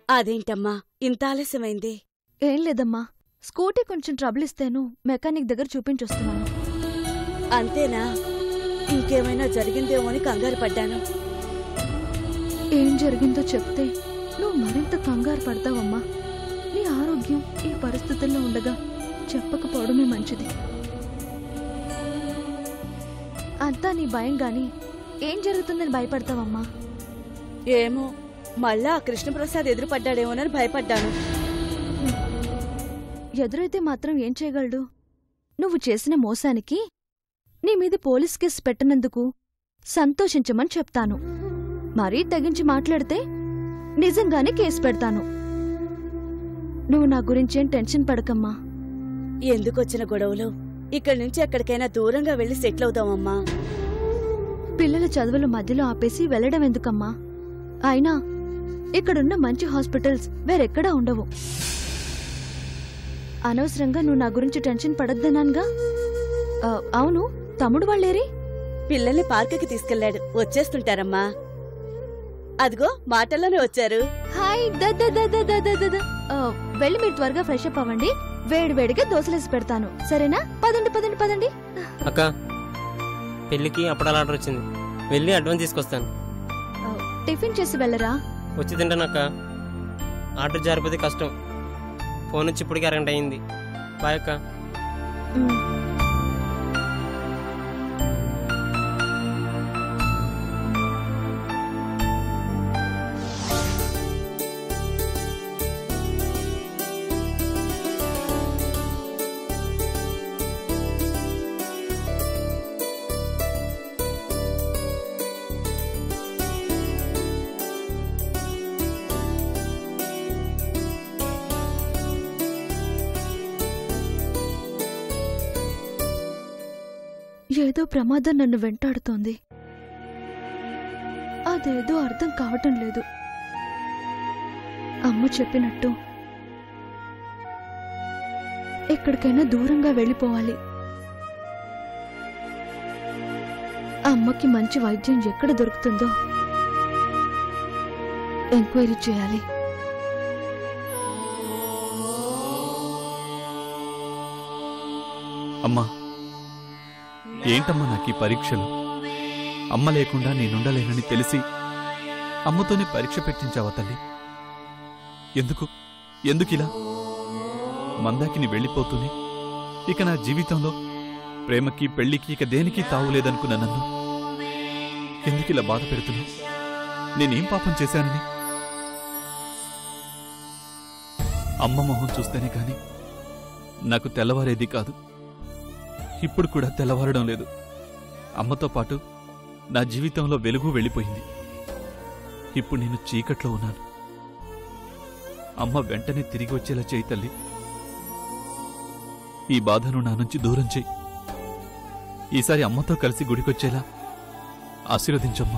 అదేంటమ్మా ఇంత ఆలస్యమైంది ఏం లేదమ్మా స్కూటీ కొంచెం ట్రబుల్ ఇస్తేను మెకానిక్ దగ్గర చూపించొస్తున్నాను అంతేనా ఇంకేమైనా జరిగిందేమో అని కంగారు పడ్డాను ఏం జరిగిందో చెప్తే నువ్వు మరింత కంగారు పడతావమ్మా నీ ఆరోగ్యం ఈ పరిస్థితుల్లో ఉండగా చెప్పకపోవడమే మంచిది అంతా నీ భయం గాని ఏం జరుగుతుందని భయపడతావమ్మా ఏమో మళ్ళా ఆ కృష్ణప్రసాద్ ఎదురుపడ్డాడేమోనని భయపడ్డాను ఎదురైతే మాత్రం ఏం చేయగలడు నువ్వు చేసిన మోసానికి నీ మీద పోలీస్ కేసు పెట్టనందుకు సంతోషించమని చెప్తాను మరీ తెగించి మాట్లాడితే నిజంగానే కేసు పెడతాను నువ్వు నా గురించేం టెన్షన్ పడకమ్మా ఎందుకొచ్చిన గొడవలు ఇక్కడి నుంచి ఎక్కడికైనా దూరంగా వెళ్లి సెటిల్ అవుదామమ్మా పిల్లల చదువుల మధ్యలో ఆపేసి వెళ్ళడం ఎందుకమ్మా అయినా ఇక్కడున్న మంచి హాస్పిటల్స్ వేరెక్కడా ఉండవు అనవసరంగా నువ్వు నా గురించి టెన్షన్ పడద్దన్నానుగా ఆ, అవును తమ్ముడు వాళ్ళేరి పిల్లల్ని పార్కుకి తీసుకెళ్లాడు వచ్చేస్తుంటారమ్మా అదిగో మాటల్లోనే వచ్చారు హాయ్ ద ద ద ద ద ద ద ద. ఆ, వెళ్ళి మీరు త్వరగా ఫ్రెష్ అప్ అవ్వండి వేడి వేడిగా దోశలేసి పెడతాను సరేనా పదండి పదండి పదండి అక్క పెళ్ళికి అప్పడాల ఆర్డర్ వచ్చింది వెళ్ళి అడ్వాన్స్ తీసుకొస్తాను ఆ, టిఫిన్ చేసి వెళ్ళరా వచ్చి తింటాను అక్క ఆర్డర్ జారిపోతే కష్టం ఫోన్ వచ్చి ఇప్పటికి అరగంట అయింది బాయ్ అక్క ఉమ్. ఏదో ప్రమాదం నన్ను వెంటాడుతోంది అదేదో అర్థం కావటం లేదు అమ్మ చెప్పినట్టు ఎక్కడికైనా దూరంగా వెళ్ళిపోవాలి అమ్మకి మంచి వైద్యం ఎక్కడ దొరుకుతుందో ఎంక్వైరీ చేయాలి అమ్మా ఏంటమ్మా నాకు ఈ పరీక్షలు అమ్మ లేకుండా నేనుండలేనని తెలిసి అమ్మతోనే పరీక్ష పెట్టించావా తల్లి ఎందుకు ఎందుకిలా మందాకిని వెళ్ళిపోతూనే ఇక నా జీవితంలో ప్రేమకి పెళ్లికి ఇక దేనికి తావులేదనుకున్న నన్ను ఎందుకిలా బాధ పెడుతున్నావు నేనేం పాపం చేశానని అమ్మ మొహం చూస్తేనే కాని నాకు తెల్లవారేది కాదు ఇప్పుడు కూడా తెల్లవారడం లేదు అమ్మతో పాటు నా జీవితంలో వెలుగు వెళ్ళిపోయింది ఇప్పుడు నేను చీకట్లో ఉన్నాను అమ్మ వెంటనే తిరిగి వచ్చేలా చేయి తల్లి ఈ బాధను నా నుంచి దూరం చేయి ఈసారి అమ్మతో కలిసి గుడికొచ్చేలా ఆశీర్వదించమ్మా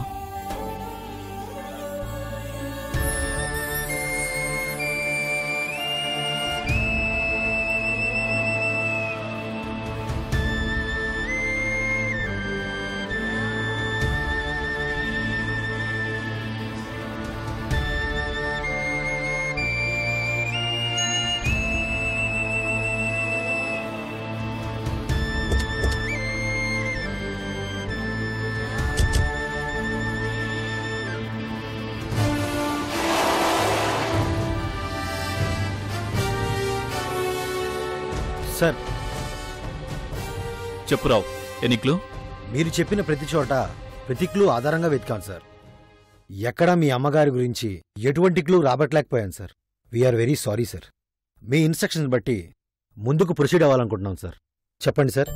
సార్ చెప్పురావు ఎనిక్లు మీరు చెప్పిన ప్రతి చోట ప్రతి క్లూ ఆధారంగా వెతికాం సార్ ఎక్కడా మీ అమ్మగారి గురించి ఎటువంటి క్లూ రాబట్టలేకపోయాను sir we are very sorry sir మీ ఇన్స్ట్రక్షన్స్ బట్టి ముందుకు ప్రొసీడ్ అవ్వాలనుకుంటున్నాం సార్ చెప్పండి sir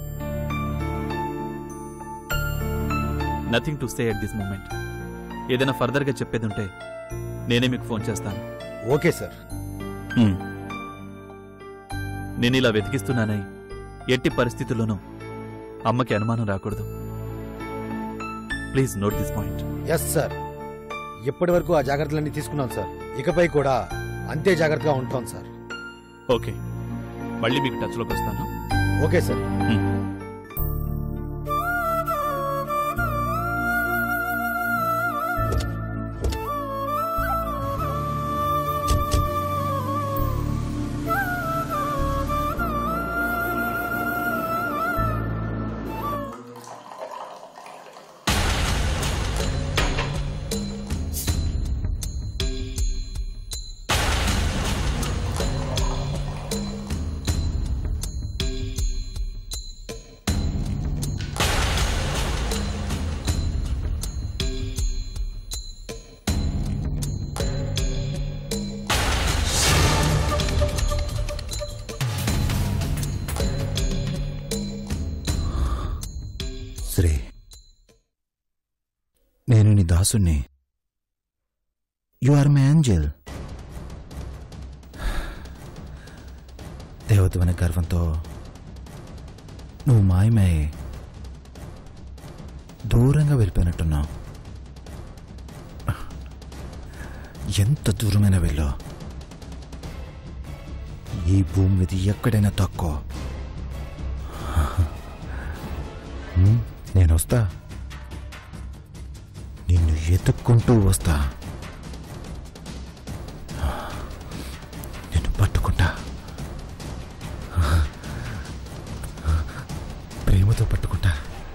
nothing to say at this moment ఏదైనా ఫర్దర్గా చెప్పేదుంటే నేనే మీకు ఫోన్ చేస్తాను ఓకే సార్ హ్మ్. నేను ఇలా వెతికిస్తున్నానై ఎట్టి పరిస్థితుల్లోనూ అమ్మకి అనుమానం రాకూడదు please note this point yes sir ఇప్పటి వరకు ఆ జాగ్రత్తలన్నీ తీసుకున్నాం సార్ ఇకపై కూడా అంతే జాగ్రత్తగా ఉంటాం సార్ ఓకే మళ్ళీ మీకు టచ్లోకి వస్తాను ఓకే సార్ హ్మ్. దాసుని యు ఆర్ మై ఏంజల్ దేవతమైన గర్వంతో నువ్వు మాయమై దూరంగా వెళ్ళిపోయినట్టున్నావు ఎంత దూరమైన వెళ్ళో ఈ భూమి మీద ఎక్కడైనా తక్కువ హ్మ్, నేను వస్తా నిన్ను ఎత్తుక్కుంటూ వస్తా నిన్ను పట్టుకుంటా ప్రేమతో పట్టుకుంటా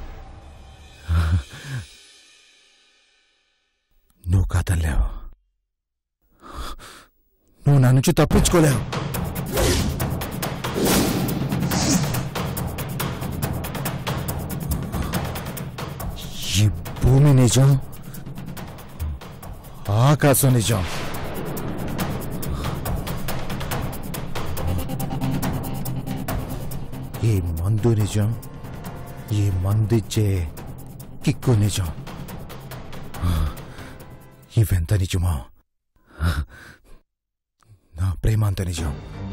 నువ్వు కాదనలేవు నువ్వు నా నుంచి తప్పించుకోలేవు ఈ భూమి నిజం ఆకాశం నిజం ఈ మందు నిజం ఈ మందిచ్చే కిక్కు నిజం ఇవెంత నిజమో నా ప్రేమ అంత నిజం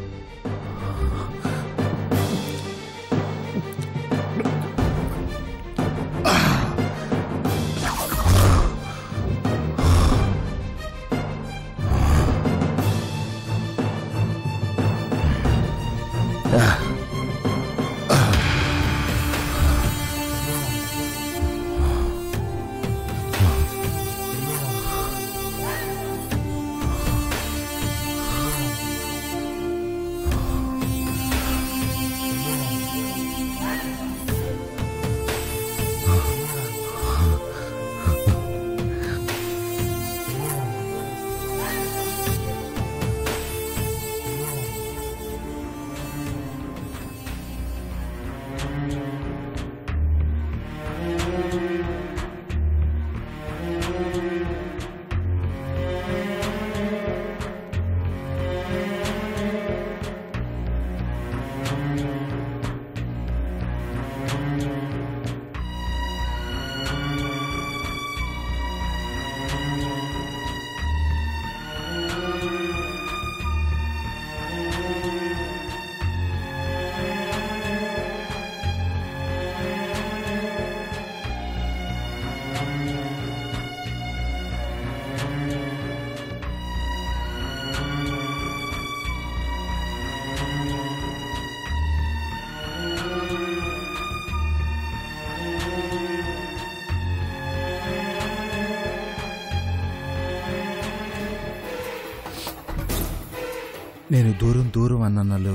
నేను దూరం దూరం అన్నలు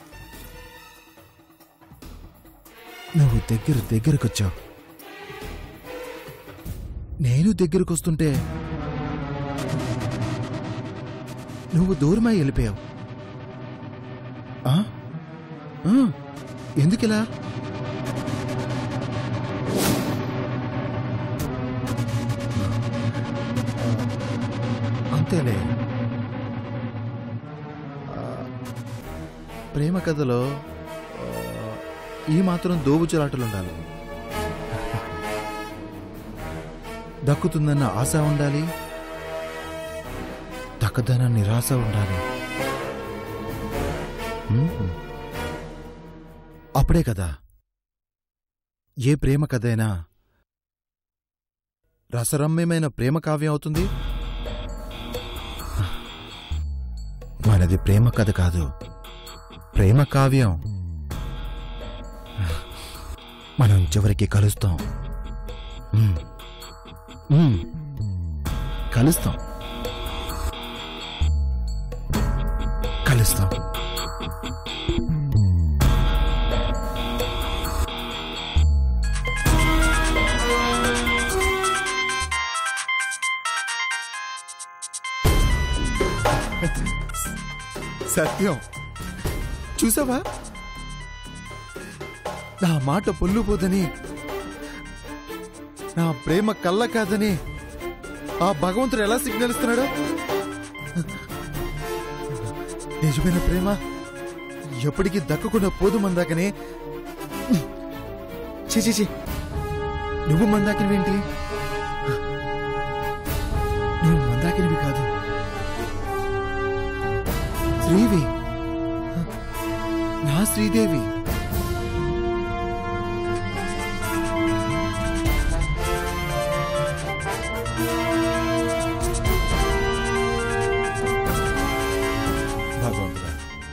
నువ్వు దగ్గర దగ్గరకొచ్చావు నేను దగ్గరకు వస్తుంటే నువ్వు దూరమై వెళ్ళిపోయావు ఆ? ఆ, ఎందుకిలా అంతేలే ఆ, ప్రేమ కథలో ఆ, ఈ మాత్రం దోబుచులాటలుండాలి దక్కుతుందన్న ఆశ ఉండాలి దక్కదన్న నిరాశ ఉండాలి మ్మ్. అప్పుడే కదా ఏ ప్రేమ కథైనా రసరమ్యమైన ప్రేమ కావ్యం అవుతుంది మనది ప్రేమ కథ కాదు ప్రేమ కావ్యం మనం చివరికి కలుస్తాం మ్మ్. మ్మ్. కలుస్తాం కలుస్తాం సత్యం చూసావా నా మాట పొల్లు పోదని నా ప్రేమ కళ్ళ కాదని ఆ భగవంతుడు ఎలా సిగ్నల్ ఇస్తున్నాడు నిజమైన ప్రేమ ఎప్పటికీ దక్కకుండా పోదు మందాకనే చి చి చి నువ్వు మందాకినవేంటి శ్రీవి నా శ్రీదేవి భగవంతుడా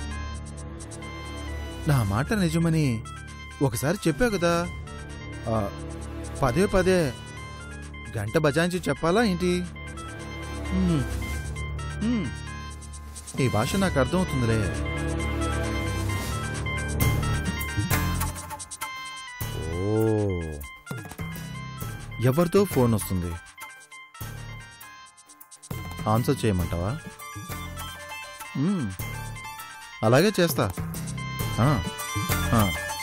నా మాట నిజమని ఒకసారి చెప్పావు కదా ఆ, పదే పదే గంట బజాయించి చెప్పాలా ఏంటి హ్మ్. హ్మ్. ఈ భాష నాకు అర్థమవుతుందిలే ఓ ఎవరితో ఫోన్ వస్తుంది ఆన్సర్ చేయమంటావా మ్మ్. అలాగే చేస్తా ఆ, ఆ.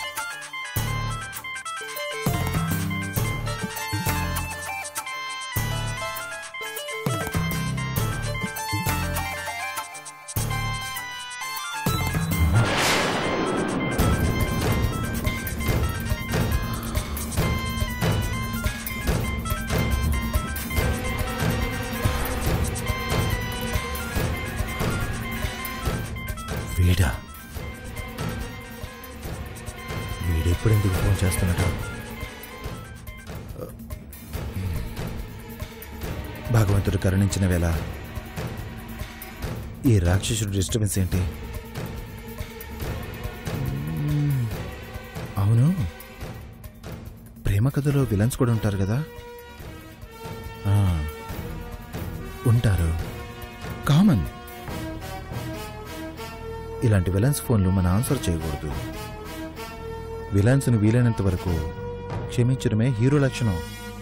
వీడా వీడెప్పుడు ఎందుకు ఫోన్ చేస్తున్నాడు భగవంతుడు కరుణించిన వేళ ఈ రాక్షసుడు డిస్టర్బెన్స్ ఏంటి మ్మ్. అవును ప్రేమ కథలో విలన్స్ కూడా ఉంటారు కదా ఆ, ఉంటారు కామన్ ఇలాంటి విలన్స్ ఫోన్లు మన ఆన్సర్ చేయకూడదు విలన్స్ను వీలైనంత వరకు క్షమించడమే హీరో లక్షణం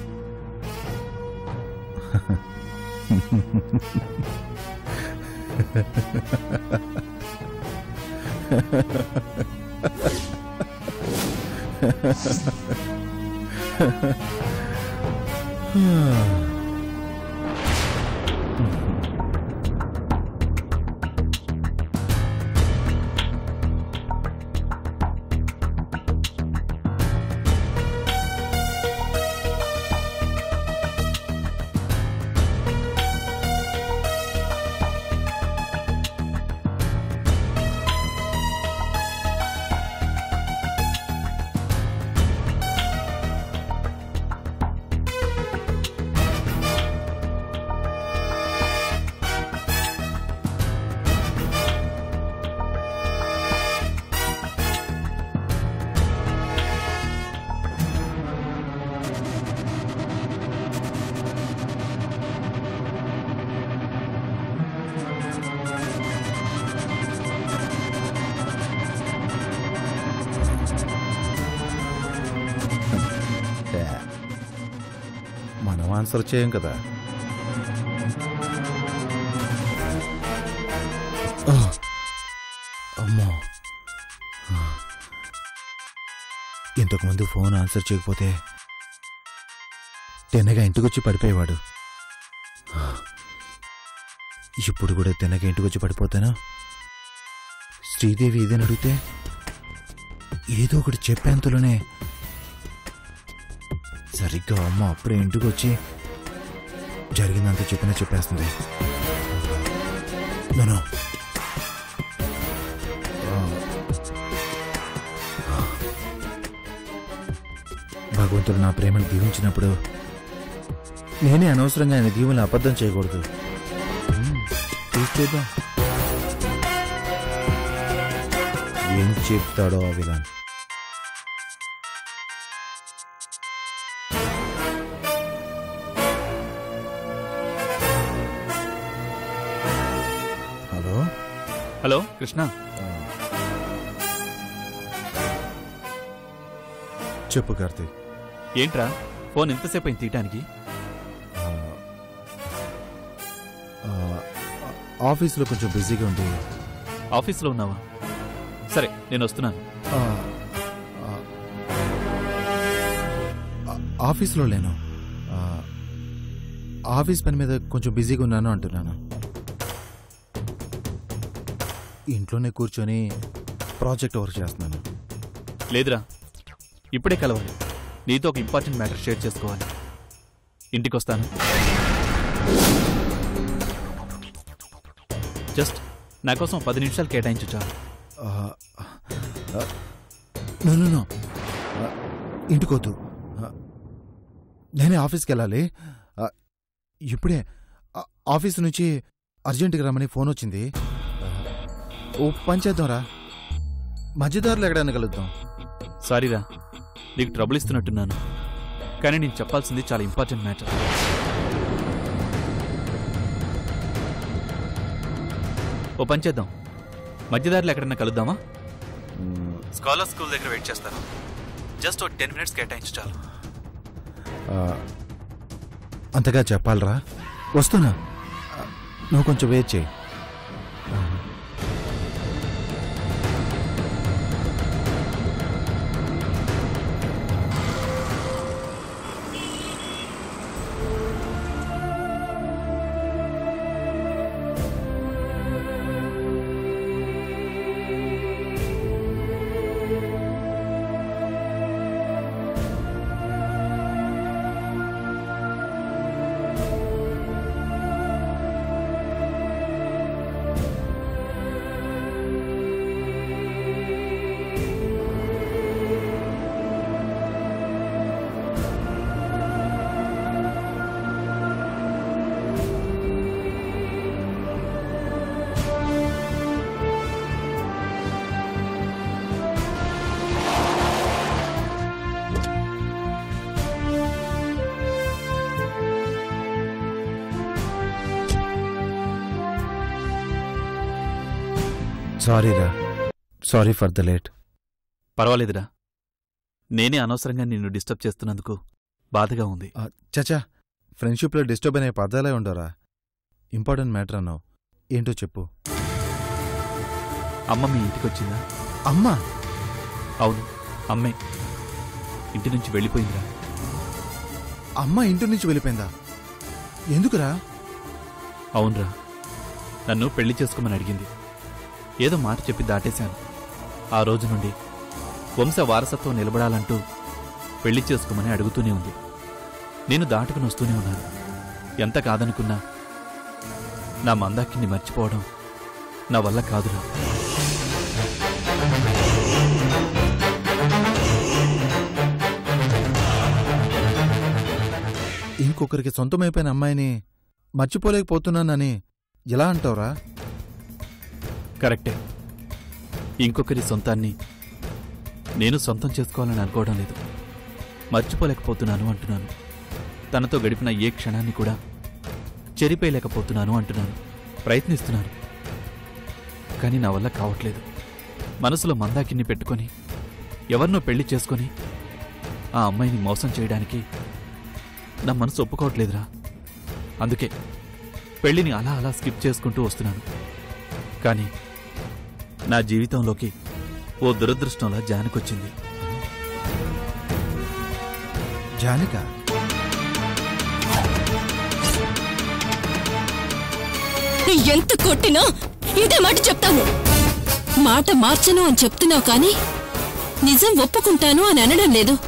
ఏ, మనం ఆన్సర్ చేయం కదా ఓ, అమ్మో ఇంతకుముందు ఫోన్ ఆన్సర్ చేయకపోతే తిన్నగా ఇంటికొచ్చి పడిపోయేవాడు ఇప్పుడు కూడా తిన్నగా ఇంటికొచ్చి పడిపోతానా శ్రీదేవి ఇదని అడిగితే ఏదో ఒకటి చెప్పేంతలోనే సరిగ్గా అమ్మ అప్పుడే ఇంటికి వచ్చి జరిగిందంతా చెప్పినా చెప్పేస్తుంది నో భగవంతుడు నా ప్రేమను దీవించినప్పుడు నేనే అనవసరంగా ఆయన దీవుని అబద్ధం చేయకూడదు మ్మ్, చూసి చూద్దాం ఏం చెప్తాడో ఆ విధానం హలో హలో కృష్ణ చెప్పు కార్తీక్ ఏంట్రా ఫోన్ ఎంతసేపు అయింది తీయటానికి ఆ, ఆ, ఆఫీస్లో కొంచెం బిజీగా ఉంది ఆఫీస్లో ఉన్నావా సరే నేను వస్తున్నాను ఆ, ఆ, ఆ, ఆఫీస్లో లేను ఆ, ఆఫీస్ పని మీద కొంచెం బిజీగా ఉన్నాను అంటున్నాను ఇంట్లోనే కూర్చొని ప్రాజెక్ట్ వర్క్ చేస్తున్నాను లేదురా ఇప్పుడే కలవాలి నీతో ఒక ఇంపార్టెంట్ మ్యాటర్ షేర్ చేసుకోవాలి ఇంటికి వస్తాను జస్ట్ నా కోసం పది నిమిషాలు కేటాయించు చాలు నో నో నో ఇంటికొద్దు ఆ, నేనే ఆఫీస్కి వెళ్ళాలి ఆ, ఇప్పుడే ఆ, ఆఫీస్ నుంచి అర్జెంటుగా రమ్మని ఫోన్ వచ్చింది ఆ, ఓ పని చేద్దాంరా మధ్యదారులు ఎక్కడైనా కలుద్దాం సారీరా నీకు ట్రబుల్ ఇస్తున్నట్టున్నాను కానీ నేను చెప్పాల్సింది చాలా ఇంపార్టెంట్ మ్యాటర్ ఓ పని చేద్దాం మధ్యదారిలో ఎక్కడన్నా కలుద్దామా స్కాలర్ స్కూల్ దగ్గర వెయిట్ చేస్తాను జస్ట్ ఒక టెన్ మినిట్స్ కేటాయించు చాలు ఆ, అంతగా చెప్పాలరా వస్తున్నా ఆ, నువ్వు కొంచెం వెయిట్ చేయి ఆ. సారీరా సారీ ఫర్ ద లేట్ పర్వాలేదురా నేనే అనవసరంగా నిన్ను డిస్టర్బ్ చేస్తున్నందుకు బాధగా ఉంది చచా ఫ్రెండ్షిప్లో డిస్టర్బ్ అనే పదాలే ఉండరా ఇంపార్టెంట్ మ్యాటర్ అన్నావు ఏంటో చెప్పు అమ్మ మీ ఇంటికొచ్చిందా అమ్మా అవును అమ్మే ఇంటి నుంచి వెళ్ళిపోయిందిరా అమ్మ ఇంటి నుంచి వెళ్ళిపోయిందా ఎందుకురా అవునరా నన్ను పెళ్లి చేసుకోమని అడిగింది ఏదో మాట చెప్పి దాటేశాను ఆ రోజు నుండి వంశ వారసత్వం నిలబడాలంటూ పెళ్లి చేసుకోమని అడుగుతూనే ఉంది నేను దాటుకుని వస్తూనే ఉన్నాను ఎంత కాదనుకున్నా నా మందాకిని మర్చిపోవడం నా వల్ల కాదురా ఇంకొకరికి సొంతమైపోయిన అమ్మాయిని మర్చిపోలేకపోతున్నానని ఎలా అంటావురా కరెక్టే ఇంకొకరి సొంతాన్ని నేను సొంతం చేసుకోవాలని అనుకోవడం లేదు మర్చిపోలేకపోతున్నాను అంటున్నాను తనతో గడిపిన ఏ క్షణాన్ని కూడా చెరిపేయలేకపోతున్నాను అంటున్నాను ప్రయత్నిస్తున్నాను కానీ నా వల్ల కావట్లేదు మనసులో మందాకిన్ని పెట్టుకొని ఎవరినో పెళ్లి చేసుకొని ఆ అమ్మాయిని మోసం చేయడానికి నా మనసు ఒప్పుకోవట్లేదురా అందుకే పెళ్లిని అలా అలా స్కిప్ చేసుకుంటూ వస్తున్నాను కానీ నా జీవితంలోకి ఓ దురదృష్టంలా జానికొచ్చింది జానిక నువ్వు ఎంత కొట్టినా ఇదే మాట చెప్తాను మాట మార్చను అని చెప్తున్నావు కానీ నిజం ఒప్పుకుంటాను అని అనడం లేదు